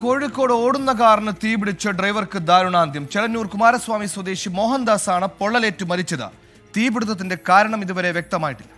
കോഴിക്കോട് ഓടുന്ന കാറിന് തീപിടിച്ച് ഡ്രൈവർക്ക് ദാരുണാന്ത്യം ചെളന്നൂർ കുമാരസ്വാമി സ്വദേശി മോഹൻദാസ് ആണ് പൊള്ളലേറ്റ് മരിച്ചത് തീപിടുത്തത്തിന്റെ കാരണം ഇതുവരെ വ്യക്തമായിട്ടില്ല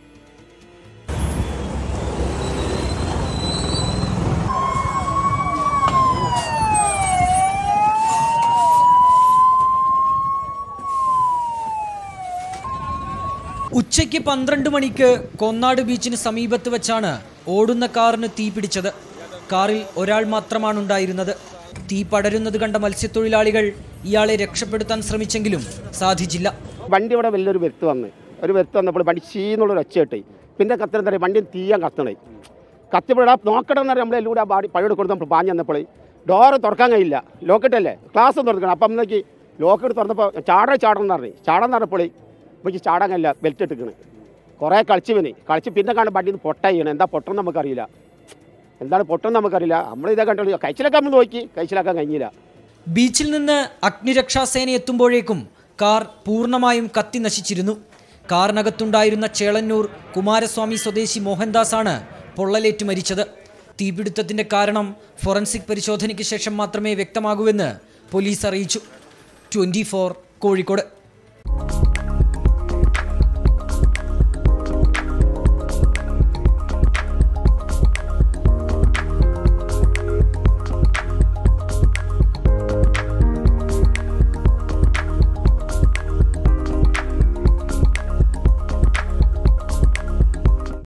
ഉച്ചയ്ക്ക് പന്ത്രണ്ട് മണിക്ക് കൊന്നാട് ബീച്ചിന് സമീപത്ത് വെച്ചാണ് ഓടുന്ന കാറിന് തീ പിടിച്ചത് കാറിൽ ഒരാൾ മാത്രമാണ് ഉണ്ടായിരുന്നത് തീ പടരുന്നത് കണ്ട മത്സ്യത്തൊഴിലാളികൾ ഇയാളെ രക്ഷപ്പെടുത്താൻ ശ്രമിച്ചെങ്കിലും സാധിച്ചില്ല വണ്ടി ഇവിടെ വലിയൊരു വെരുത്ത് വന്ന് ഒരു വെരുത്ത് വന്നപ്പോൾ വണ്ടി ചീന്നുള്ളൊരു ഒച്ച കിട്ടി പിന്നെ കത്തണം തരാം വണ്ടി തീയാൻ കത്തണേ കത്തിപ്പോഴാ നോക്കണം എന്നറിയാം നമ്മളെ എല്ലാം കൂടെ ആ ബാടി പഴയോട് കൊടുത്ത് നമ്മൾ പാഞ്ഞ് വന്നപ്പോൾ ഡോറ് തുറക്കാൻ കഴിയില്ല ലോക്കറ്റല്ലേ ക്ലാസ് തുറക്കണം അപ്പം അന്നേക്ക് ലോക്കറ്റ് തുറന്നപ്പോൾ ചാടാൻ ചാടണം എന്ന് പറഞ്ഞു ചാടാൻ പറഞ്ഞപ്പോൾ എനിക്ക് ചാടാൻ കഴിയില്ല ബെൽറ്റ് ഇട്ടിക്കണ് കുറേ കളിച്ച് പിന്നെ കളിച്ച് പിന്നെ കാണും വണ്ടി പൊട്ടായിയാണ് എന്താ പൊട്ടെന്ന് നമുക്കറിയില്ല എന്താണ് പൊട്ടെന്ന് നമുക്കറിയില്ല നമ്മളിതേ കണ്ടുള്ളൂ കഴിച്ചിലൊക്കെ നമ്മൾ നോക്കി കഴിച്ചിലാക്കാൻ കഴിഞ്ഞില്ല ബീച്ചിൽ നിന്ന് അഗ്നിരക്ഷാസേന എത്തുമ്പോഴേക്കും കാർ പൂർണ്ണമായും കത്തി നശിച്ചിരുന്നു കാറിനകത്തുണ്ടായിരുന്ന ചേളന്നൂർ കുമാരസ്വാമി സ്വദേശി മോഹൻദാസാണ് പൊള്ളലേറ്റ് മരിച്ചത് തീപിടുത്തത്തിന്റെ കാരണം ഫോറൻസിക് പരിശോധനയ്ക്ക് ശേഷം മാത്രമേ വ്യക്തമാകൂവെന്ന് പോലീസ് അറിയിച്ചു ട്വന്റി കോഴിക്കോട്